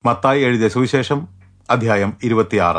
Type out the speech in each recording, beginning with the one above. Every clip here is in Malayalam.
മത്തായി എഴുതിയ സുവിശേഷം അധ്യായം ഇരുപത്തിയാറ്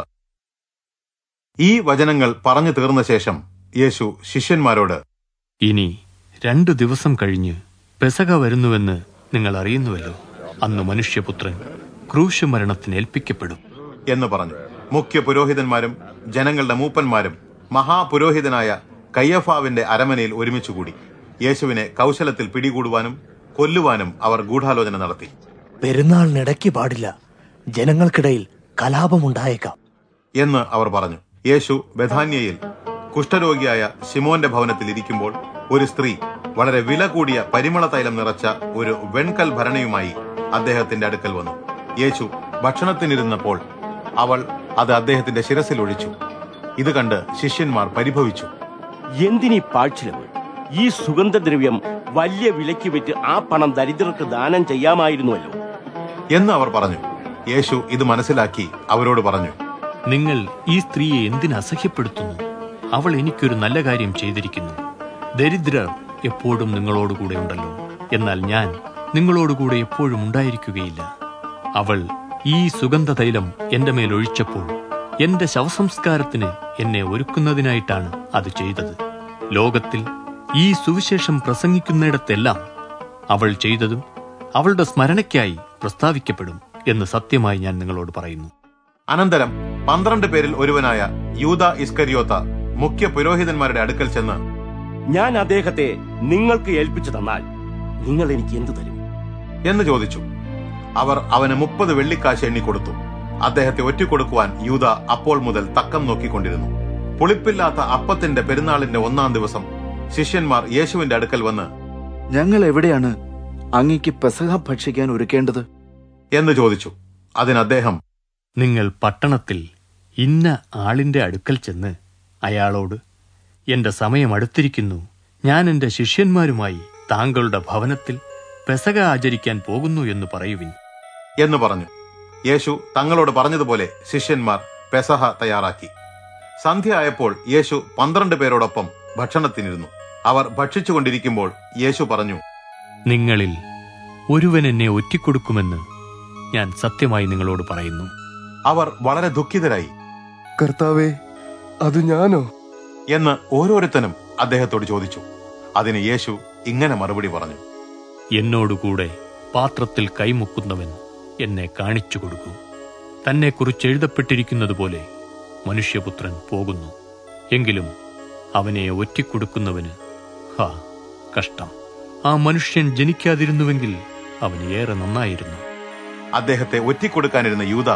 ഈ വചനങ്ങൾ പറഞ്ഞു തീർന്ന ശേഷം യേശു ശിഷ്യന്മാരോട് ഇനി രണ്ടു ദിവസം കഴിഞ്ഞ് പെസക വരുന്നുവെന്ന് നിങ്ങൾ അറിയുന്നുവല്ലോ അന്ന് മനുഷ്യപുത്രൻ ക്രൂശ് മരണത്തിന് ഏൽപ്പിക്കപ്പെടും എന്ന് പറഞ്ഞു മുഖ്യ പുരോഹിതന്മാരും ജനങ്ങളുടെ മൂപ്പന്മാരും മഹാപുരോഹിതനായ കയ്യഫാവിന്റെ അരമനയിൽ ഒരുമിച്ചുകൂടി യേശുവിനെ കൗശലത്തിൽ പിടികൂടുവാനും കൊല്ലുവാനും അവർ ഗൂഢാലോചന നടത്തി പെരുന്നാളിനിടയ്ക്ക് പാടില്ല ജനങ്ങൾക്കിടയിൽ കലാപമുണ്ടായേക്കാം എന്ന് അവർ പറഞ്ഞു യേശു ബഥാന്യയിൽ കുഷ്ഠരോഗിയായ ശിമോന്റെ ഭവനത്തിൽ ഇരിക്കുമ്പോൾ ഒരു സ്ത്രീ വളരെ വില കൂടിയ പരിമള തൈലം നിറച്ച ഒരു വെൺകൽ ഭരണിയുമായി അദ്ദേഹത്തിന്റെ അടുക്കൽ വന്നു യേശു ഭക്ഷണത്തിനിരുന്നപ്പോൾ അവൾ അത് അദ്ദേഹത്തിന്റെ ശിരസിൽ ഒഴിച്ചു ഇത് കണ്ട് ശിഷ്യന്മാർ പരിഭവിച്ചു എന്തിനീ പാഴ്ചിലവ് ഈ സുഗന്ധദ്രവ്യം വലിയ വിലയ്ക്ക് വിറ്റ് ആ പണം ദരിദ്രർക്ക് ദാനം ചെയ്യാമായിരുന്നുവല്ലോ എന്ന് അവർ പറഞ്ഞു യേശു ഇത് മനസ്സിലാക്കി അവരോട് പറഞ്ഞു നിങ്ങൾ ഈ സ്ത്രീയെ എന്തിന് അസഹ്യപ്പെടുത്തുന്നു അവൾ എനിക്കൊരു നല്ല കാര്യം ചെയ്തിരിക്കുന്നു ദരിദ്രർ എപ്പോഴും നിങ്ങളോടുകൂടെ ഉണ്ടല്ലോ എന്നാൽ ഞാൻ നിങ്ങളോടുകൂടെ എപ്പോഴും ഉണ്ടായിരിക്കുകയില്ല അവൾ ഈ സുഗന്ധ തൈലം എന്റെ മേൽ ഒഴിച്ചപ്പോൾ എന്റെ ശവസംസ്കാരത്തിന് എന്നെ ഒരുക്കുന്നതിനായിട്ടാണ് അത് ചെയ്തത് ലോകത്തിൽ ഈ സുവിശേഷം പ്രസംഗിക്കുന്നിടത്തെല്ലാം അവൾ ചെയ്തതും അവളുടെ സ്മരണയ്ക്കായി പ്രസ്താവിക്കപ്പെടും എന്ന് സത്യമായി ഞാൻ നിങ്ങളോട് പറയുന്നു അനന്തരം പന്ത്രണ്ട് പേരിൽ ഒരുവനായ യൂത ഇസ്കരിയോത്ത മുഖ്യ പുരോഹിതന്മാരുടെ അടുക്കൽ ചെന്ന് ഞാൻ അദ്ദേഹത്തെ നിങ്ങൾക്ക് ഏൽപ്പിച്ചു തന്നാൽ നിങ്ങൾ എനിക്ക് എന്തു തരും എന്ന് ചോദിച്ചു അവർ അവന് മുപ്പത് വെള്ളിക്കാശ് എണ്ണിക്കൊടുത്തു അദ്ദേഹത്തെ ഒറ്റിക്കൊടുക്കുവാൻ യൂത അപ്പോൾ മുതൽ തക്കം നോക്കിക്കൊണ്ടിരുന്നു പുളിപ്പില്ലാത്ത അപ്പത്തിന്റെ പെരുന്നാളിന്റെ ഒന്നാം ദിവസം ശിഷ്യന്മാർ യേശുവിന്റെ അടുക്കൽ വന്ന് ഞങ്ങൾ എവിടെയാണ് അങ്ങയ്ക്ക് പെസഹ ഭക്ഷിക്കാൻ ഒരുക്കേണ്ടത് എന്ന് ചോദിച്ചു അതിന് അദ്ദേഹം നിങ്ങൾ പട്ടണത്തിൽ ഇന്ന ആളിന്റെ അടുക്കൽ ചെന്ന് അയാളോട് എന്റെ സമയം അടുത്തിരിക്കുന്നു ഞാൻ എന്റെ ശിഷ്യന്മാരുമായി താങ്കളുടെ ഭവനത്തിൽ പെസക ആചരിക്കാൻ പോകുന്നു എന്ന് പറയുവിൻ എന്ന് പറഞ്ഞു യേശു തങ്ങളോട് പറഞ്ഞതുപോലെ ശിഷ്യന്മാർ പെസഹ തയ്യാറാക്കി സന്ധ്യ ആയപ്പോൾ യേശു പന്ത്രണ്ട് പേരോടൊപ്പം ഭക്ഷണത്തിനിരുന്നു അവർ ഭക്ഷിച്ചുകൊണ്ടിരിക്കുമ്പോൾ യേശു പറഞ്ഞു നിങ്ങളിൽ ഒരുവൻ എന്നെ ഒറ്റിക്കൊടുക്കുമെന്ന് ഞാൻ സത്യമായി നിങ്ങളോട് പറയുന്നു അവർ വളരെ ദുഃഖിതരായി കർത്താവേ അത് ഞാനോ എന്ന് ഓരോരുത്തനും അദ്ദേഹത്തോട് ചോദിച്ചു അതിന് യേശു ഇങ്ങനെ മറുപടി പറഞ്ഞു എന്നോടുകൂടെ പാത്രത്തിൽ കൈമുക്കുന്നവൻ എന്നെ കാണിച്ചു കൊടുക്കൂ തന്നെക്കുറിച്ച് എഴുതപ്പെട്ടിരിക്കുന്നതുപോലെ മനുഷ്യപുത്രൻ പോകുന്നു എങ്കിലും അവനെ ഒറ്റിക്കൊടുക്കുന്നവന് ഹാ കഷ്ടം ആ മനുഷ്യൻ ജനിക്കാതിരുന്നുവെങ്കിൽ അവന് ഏറെ നന്നായിരുന്നു അദ്ദേഹത്തെ ഒറ്റിക്കൊടുക്കാനിരുന്ന യൂത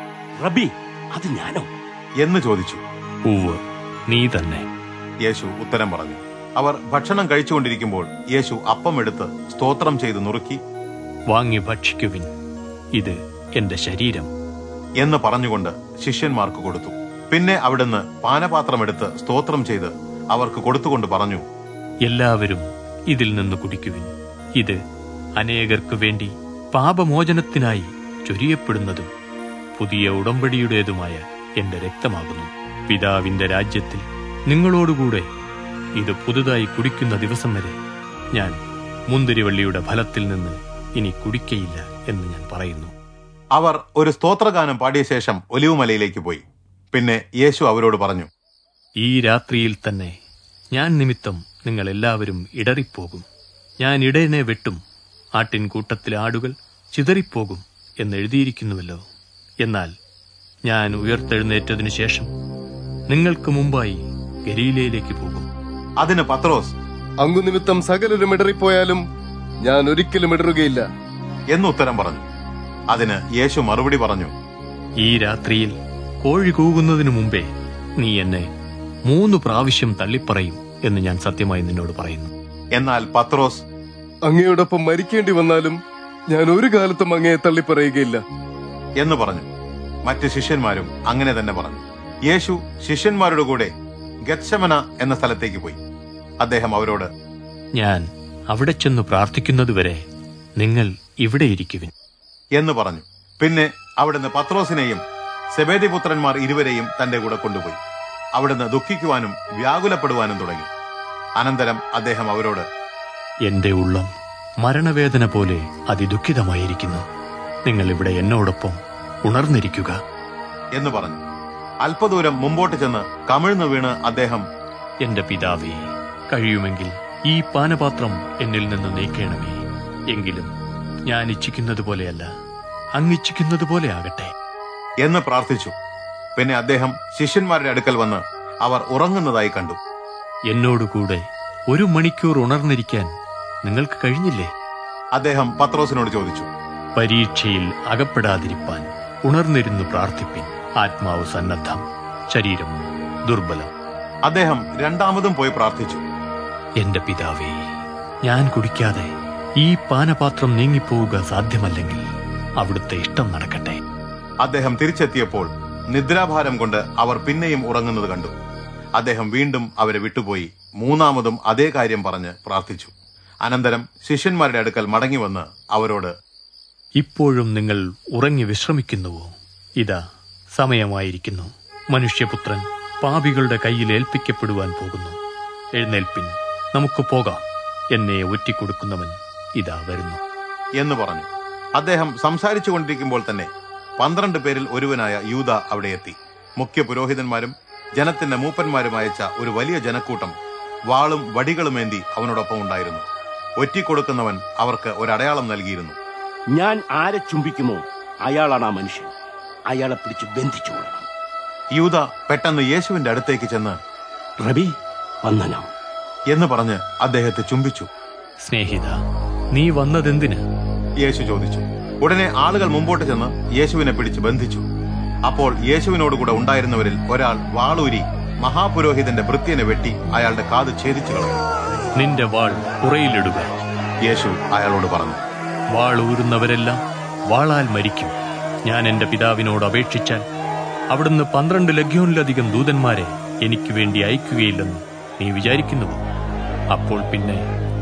റബി അത് ഞാനോ എന്ന് ചോദിച്ചു ഉവ് നീ തന്നെ യേശു ഉത്തരം പറഞ്ഞു അവർ ഭക്ഷണം കഴിച്ചുകൊണ്ടിരിക്കുമ്പോൾ യേശു അപ്പം എടുത്ത് സ്തോത്രം ചെയ്ത് നുറുക്കി വാങ്ങി ഭക്ഷിക്കുവിൻ ഇത് എന്റെ ശരീരം എന്ന് പറഞ്ഞുകൊണ്ട് ശിഷ്യന്മാർക്ക് കൊടുത്തു പിന്നെ അവിടുന്ന് പാനപാത്രമെടുത്ത് സ്തോത്രം ചെയ്ത് അവർക്ക് കൊടുത്തുകൊണ്ട് പറഞ്ഞു എല്ലാവരും ഇതിൽ നിന്ന് കുടിക്കുവിൻ ഇത് അനേകർക്കു വേണ്ടി പാപമോചനത്തിനായി ചൊരിയപ്പെടുന്നതും പുതിയ ഉടമ്പടിയുടേതുമായ എന്റെ രക്തമാകുന്നു പിതാവിന്റെ രാജ്യത്തിൽ നിങ്ങളോടുകൂടെ ഇത് പുതുതായി കുടിക്കുന്ന ദിവസം വരെ ഞാൻ മുന്തിരിവള്ളിയുടെ ഫലത്തിൽ നിന്ന് ഇനി കുടിക്കയില്ല എന്ന് ഞാൻ പറയുന്നു അവർ ഒരു സ്തോത്രഗാനം പാടിയ ശേഷം ഒലിവുമലയിലേക്ക് പോയി പിന്നെ യേശു അവരോട് പറഞ്ഞു ഈ രാത്രിയിൽ തന്നെ ഞാൻ നിമിത്തം നിങ്ങൾ എല്ലാവരും ഇടറിപ്പോകും ഞാൻ ഇടയനെ വെട്ടും ആട്ടിൻകൂട്ടത്തിലെ ആടുകൾ ചിതറിപ്പോകും എന്നെഴുതിയിരിക്കുന്നുവല്ലോ എന്നാൽ ഞാൻ ഉയർത്തെഴുന്നേറ്റതിനു ശേഷം നിങ്ങൾക്ക് മുമ്പായി ഗലീലയിലേക്ക് പോകും അതിന് പത്രോസ് അങ്ങു നിമിത്തം സകലരും ഇടറിപ്പോയാലും ഞാൻ ഒരിക്കലും ഇടറുകയില്ല എന്ന് ഉത്തരം പറഞ്ഞു അതിന് യേശു മറുപടി പറഞ്ഞു ഈ രാത്രിയിൽ കോഴി കൂകുന്നതിനു മുമ്പേ നീ എന്നെ മൂന്ന് പ്രാവശ്യം തള്ളിപ്പറയും എന്ന് ഞാൻ സത്യമായി നിന്നോട് പറയുന്നു എന്നാൽ പത്രോസ് അങ്ങയോടൊപ്പം മരിക്കേണ്ടി വന്നാലും ഞാൻ ഒരു കാലത്തും അങ്ങയെ തള്ളിപ്പറയുകയില്ല എന്ന് പറഞ്ഞു മറ്റ് ശിഷ്യന്മാരും അങ്ങനെ തന്നെ പറഞ്ഞു യേശു ശിഷ്യന്മാരുടെ കൂടെ ഗത്ശമന എന്ന സ്ഥലത്തേക്ക് പോയി അദ്ദേഹം അവരോട് ഞാൻ അവിടെ ചെന്ന് പ്രാർത്ഥിക്കുന്നതുവരെ നിങ്ങൾ ഇവിടെ ഇരിക്കുവിൻ എന്ന് പറഞ്ഞു പിന്നെ അവിടുന്ന് പത്രോസിനെയും സെബേദി പുത്രന്മാർ ഇരുവരെയും തന്റെ കൂടെ കൊണ്ടുപോയി അവിടുന്ന് ദുഃഖിക്കുവാനും വ്യാകുലപ്പെടുവാനും തുടങ്ങി അനന്തരം അദ്ദേഹം അവരോട് എന്റെ ഉള്ളം മരണവേദന പോലെ അതിദുഃഖിതമായിരിക്കുന്നു നിങ്ങൾ ഇവിടെ എന്നോടൊപ്പം ഉണർന്നിരിക്കുക എന്ന് പറഞ്ഞു അല്പദൂരം മുമ്പോട്ട് ചെന്ന് കമിഴ്ന്നു വീണ് അദ്ദേഹം എന്റെ പിതാവേ കഴിയുമെങ്കിൽ ഈ പാനപാത്രം എന്നിൽ നിന്ന് നീക്കേണമേ എങ്കിലും ഞാൻ ഇച്ഛിക്കുന്നത് പോലെയല്ല അങ്ങിച്ഛിക്കുന്നത് പോലെ ആകട്ടെ എന്ന് പ്രാർത്ഥിച്ചു പിന്നെ അദ്ദേഹം ശിഷ്യന്മാരുടെ അടുക്കൽ വന്ന് അവർ ഉറങ്ങുന്നതായി കണ്ടു എന്നോടുകൂടെ ഒരു മണിക്കൂർ ഉണർന്നിരിക്കാൻ നിങ്ങൾക്ക് കഴിഞ്ഞില്ലേ അദ്ദേഹം പത്രോസിനോട് ചോദിച്ചു പരീക്ഷയിൽ അകപ്പെടാതിരിപ്പാൻ ഉണർന്നിരുന്നു പ്രാർത്ഥിപ്പിൻ ആത്മാവ് സന്നദ്ധം ശരീരം ദുർബലം അദ്ദേഹം രണ്ടാമതും പോയി പ്രാർത്ഥിച്ചു എന്റെ പിതാവേ ഞാൻ കുടിക്കാതെ ഈ പാനപാത്രം നീങ്ങിപ്പോവുക സാധ്യമല്ലെങ്കിൽ അവിടുത്തെ ഇഷ്ടം നടക്കട്ടെ അദ്ദേഹം തിരിച്ചെത്തിയപ്പോൾ നിദ്രാഭാരം കൊണ്ട് അവർ പിന്നെയും ഉറങ്ങുന്നത് കണ്ടു അദ്ദേഹം വീണ്ടും അവരെ വിട്ടുപോയി മൂന്നാമതും അതേ കാര്യം പറഞ്ഞ് പ്രാർത്ഥിച്ചു അനന്തരം ശിഷ്യന്മാരുടെ അടുക്കൽ മടങ്ങിവന്ന് അവരോട് ഇപ്പോഴും നിങ്ങൾ ഉറങ്ങി വിശ്രമിക്കുന്നുവോ ഇതാ സമയമായിരിക്കുന്നു മനുഷ്യപുത്രൻ പാപികളുടെ കയ്യിൽ ഏൽപ്പിക്കപ്പെടുവാൻ പോകുന്നു എഴുന്നേൽപ്പിൻ നമുക്ക് പോകാം എന്നെ ഒറ്റിക്കൊടുക്കുന്നവൻ ഇതാ വരുന്നു എന്ന് പറഞ്ഞു അദ്ദേഹം സംസാരിച്ചു കൊണ്ടിരിക്കുമ്പോൾ തന്നെ പന്ത്രണ്ട് പേരിൽ ഒരുവനായ യൂത അവിടെ എത്തി മുഖ്യ പുരോഹിതന്മാരും ജനത്തിന്റെ മൂപ്പന്മാരും അയച്ച ഒരു വലിയ ജനക്കൂട്ടം വാളും വടികളുമേന്തി അവനോടൊപ്പം ഉണ്ടായിരുന്നു ഒറ്റിക്കൊടുക്കുന്നവൻ അവർക്ക് ഒരടയാളം നൽകിയിരുന്നു ഞാൻ ആരെ ചുംബിക്കുമോ അയാളാണ് ആ മനുഷ്യൻ അയാളെ പിടിച്ച് ബന്ധിച്ചു കൊള്ളണം യൂത പെട്ടെന്ന് യേശുവിന്റെ അടുത്തേക്ക് ചെന്ന് റബി വന്ദനം എന്ന് പറഞ്ഞ് അദ്ദേഹത്തെ ചുംബിച്ചു സ്നേഹിത നീ വന്നതെന്തിന് യേശു ചോദിച്ചു ഉടനെ ആളുകൾ മുമ്പോട്ട് ചെന്ന് യേശുവിനെ പിടിച്ച് ബന്ധിച്ചു അപ്പോൾ യേശുവിനോടുകൂടെ ഉണ്ടായിരുന്നവരിൽ ഒരാൾ വാളൂരി മഹാപുരോഹിതന്റെ ഭൃത്യനെ വെട്ടി അയാളുടെ കാത് ഛേദിച്ചു കളഞ്ഞു നിന്റെ വാൾ പുറയിലിടുക യേശു അയാളോട് പറഞ്ഞു വാൾ ഊരുന്നവരെല്ലാം വാളാൽ മരിക്കും ഞാൻ എന്റെ പിതാവിനോട് അപേക്ഷിച്ചാൽ അവിടുന്ന് പന്ത്രണ്ട് ലഗ്യോനിലധികം ദൂതന്മാരെ എനിക്ക് വേണ്ടി അയക്കുകയില്ലെന്ന് നീ വിചാരിക്കുന്നുവോ അപ്പോൾ പിന്നെ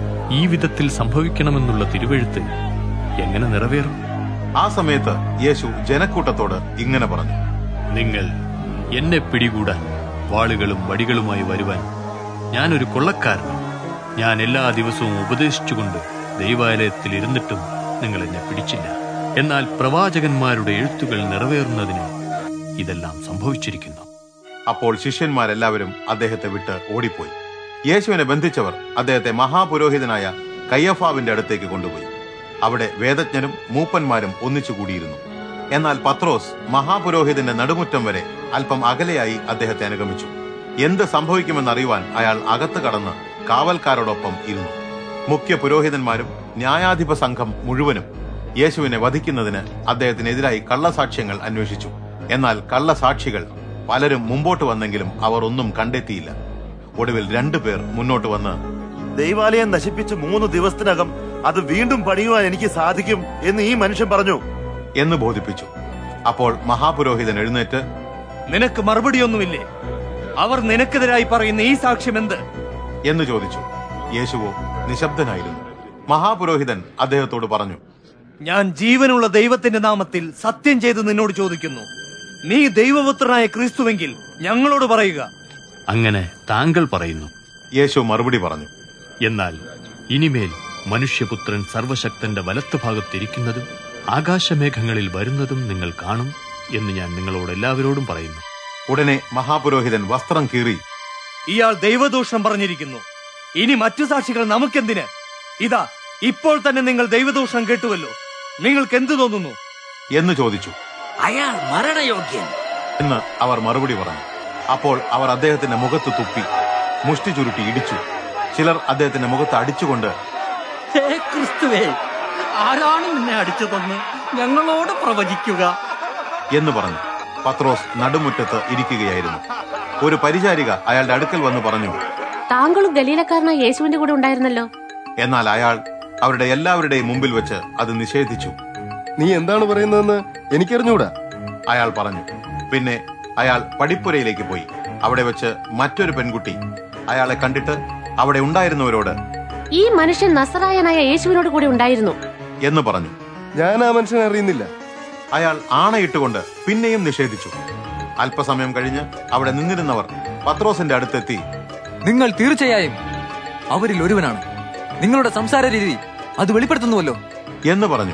ഈ വിധത്തിൽ സംഭവിക്കണമെന്നുള്ള തിരുവഴുത്ത് എങ്ങനെ നിറവേറും ആ സമയത്ത് യേശു ജനക്കൂട്ടത്തോട് ഇങ്ങനെ പറഞ്ഞു നിങ്ങൾ എന്നെ പിടികൂടാൻ വാളുകളും വടികളുമായി വരുവാൻ ഞാനൊരു കൊള്ളക്കാരൻ ഞാൻ എല്ലാ ദിവസവും ഉപദേശിച്ചുകൊണ്ട് ദൈവാലയത്തിൽ ഇരുന്നിട്ടും നിങ്ങൾ എന്നെ പിടിച്ചില്ല എന്നാൽ പ്രവാചകന്മാരുടെ എഴുത്തുകൾ നിറവേറുന്നതിന് ഇതെല്ലാം സംഭവിച്ചിരിക്കുന്നു അപ്പോൾ ശിഷ്യന്മാരെല്ലാവരും അദ്ദേഹത്തെ വിട്ട് ഓടിപ്പോയി യേശുവിനെ ബന്ധിച്ചവർ അദ്ദേഹത്തെ മഹാപുരോഹിതനായ കയ്യഫാവിന്റെ അടുത്തേക്ക് കൊണ്ടുപോയി അവിടെ വേദജ്ഞരും മൂപ്പന്മാരും ഒന്നിച്ചു കൂടിയിരുന്നു എന്നാൽ പത്രോസ് മഹാപുരോഹിതന്റെ നടുമുറ്റം വരെ അല്പം അകലെയായി അദ്ദേഹത്തെ അനുഗമിച്ചു എന്ത് സംഭവിക്കുമെന്നറിയുവാൻ അയാൾ അകത്ത് കടന്ന് കാവൽക്കാരോടൊപ്പം ഇരുന്നു മുഖ്യ പുരോഹിതന്മാരും ന്യായാധിപ സംഘം മുഴുവനും യേശുവിനെ വധിക്കുന്നതിന് അദ്ദേഹത്തിനെതിരായി കള്ളസാക്ഷ്യങ്ങൾ അന്വേഷിച്ചു എന്നാൽ കള്ളസാക്ഷികൾ പലരും മുമ്പോട്ട് വന്നെങ്കിലും അവർ ഒന്നും കണ്ടെത്തിയില്ല ഒടുവിൽ രണ്ടുപേർ മുന്നോട്ട് വന്ന് ദൈവാലയം നശിപ്പിച്ച് മൂന്ന് ദിവസത്തിനകം അത് വീണ്ടും പണിയുവാൻ എനിക്ക് സാധിക്കും എന്ന് ഈ മനുഷ്യൻ പറഞ്ഞു എന്ന് ബോധിപ്പിച്ചു അപ്പോൾ മഹാപുരോഹിതൻ എഴുന്നേറ്റ് നിനക്ക് മറുപടിയൊന്നുമില്ലേ അവർ നിനക്കെതിരായി പറയുന്ന ഈ സാക്ഷ്യം എന്ത് എന്ന് ചോദിച്ചു യേശുവോ നിശബ്ദനായിരുന്നു മഹാപുരോഹിതൻ അദ്ദേഹത്തോട് പറഞ്ഞു ഞാൻ ജീവനുള്ള ദൈവത്തിന്റെ നാമത്തിൽ സത്യം ചെയ്ത് നിന്നോട് ചോദിക്കുന്നു നീ ദൈവപുത്രനായ ക്രിസ്തുവെങ്കിൽ ഞങ്ങളോട് പറയുക അങ്ങനെ താങ്കൾ പറയുന്നു യേശു മറുപടി പറഞ്ഞു എന്നാൽ ഇനിമേൽ മനുഷ്യപുത്രൻ സർവശക്തന്റെ വലത്തുഭാഗത്തിരിക്കുന്നതും ആകാശമേഘങ്ങളിൽ വരുന്നതും നിങ്ങൾ കാണും എന്ന് ഞാൻ നിങ്ങളോട് എല്ലാവരോടും പറയുന്നു ഉടനെ മഹാപുരോഹിതൻ വസ്ത്രം കീറി ഇയാൾ ദൈവദൂഷണം പറഞ്ഞിരിക്കുന്നു ഇനി മറ്റു സാക്ഷികൾ നമുക്കെന്തിന് ഇതാ ഇപ്പോൾ തന്നെ നിങ്ങൾ ദൈവദൂഷണം കേട്ടുവല്ലോ നിങ്ങൾക്ക് എന്തു തോന്നുന്നു എന്ന് ചോദിച്ചു അയാൾ മരണയോഗ്യൻ എന്ന് അവർ മറുപടി പറഞ്ഞു അപ്പോൾ അവർ അദ്ദേഹത്തിന്റെ മുഖത്ത് തുപ്പി മുഷ്ടി ചുരുട്ടി ഇടിച്ചു ചിലർ അദ്ദേഹത്തിന്റെ മുഖത്ത് അടിച്ചുകൊണ്ട് ഹേ ക്രിസ്തുവേ ആരാണ് നിന്നെ അടിച്ചതെന്ന് ഞങ്ങളോട് പ്രവചിക്കുക എന്ന് പറഞ്ഞു പത്രോസ് നടുമുറ്റത്ത് ഇരിക്കുകയായിരുന്നു ഒരു പരിചാരിക അയാളുടെ അടുക്കൽ വന്ന് പറഞ്ഞു താങ്കളും ഗലീലക്കാരനായ യേശുവിന്റെ കൂടെ ഉണ്ടായിരുന്നല്ലോ എന്നാൽ അയാൾ അവരുടെ എല്ലാവരുടെയും മുമ്പിൽ വെച്ച് അത് നിഷേധിച്ചു നീ എന്താണ് പറയുന്നതെന്ന് എനിക്കറിഞ്ഞൂടാ അയാൾ പറഞ്ഞു പിന്നെ അയാൾ പടിപ്പുരയിലേക്ക് പോയി അവിടെ വെച്ച് മറ്റൊരു പെൺകുട്ടി അയാളെ കണ്ടിട്ട് അവിടെ ഉണ്ടായിരുന്നവരോട് ഈ മനുഷ്യൻ നസറായനായ യേശുവിനോട് കൂടെ ഉണ്ടായിരുന്നു എന്ന് പറഞ്ഞു ഞാൻ ആ മനുഷ്യനെ അറിയുന്നില്ല അയാൾ ആണയിട്ടുകൊണ്ട് പിന്നെയും നിഷേധിച്ചു അല്പസമയം കഴിഞ്ഞ് അവിടെ നിന്നിരുന്നവർ പത്രോസിന്റെ അടുത്തെത്തി നിങ്ങൾ തീർച്ചയായും അവരിൽ ഒരുവനാണ് നിങ്ങളുടെ സംസാര രീതി അത് വെളിപ്പെടുത്തുന്നുവല്ലോ എന്ന് പറഞ്ഞു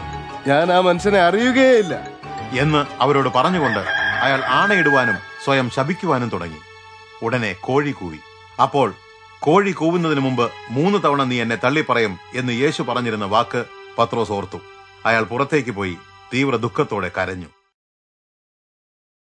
ഞാൻ ആ മനുഷ്യനെ അറിയുകയില്ല എന്ന് അവരോട് പറഞ്ഞുകൊണ്ട് അയാൾ ആണയിടുവാനും സ്വയം ശപിക്കുവാനും തുടങ്ങി ഉടനെ കോഴി കൂവി അപ്പോൾ കോഴി കൂവുന്നതിന് മുമ്പ് മൂന്ന് തവണ നീ എന്നെ തള്ളിപ്പറയും എന്ന് യേശു പറഞ്ഞിരുന്ന വാക്ക് പത്രോസ് ഓർത്തു അയാൾ പുറത്തേക്ക് പോയി തീവ്ര ദുഃഖത്തോടെ കരഞ്ഞു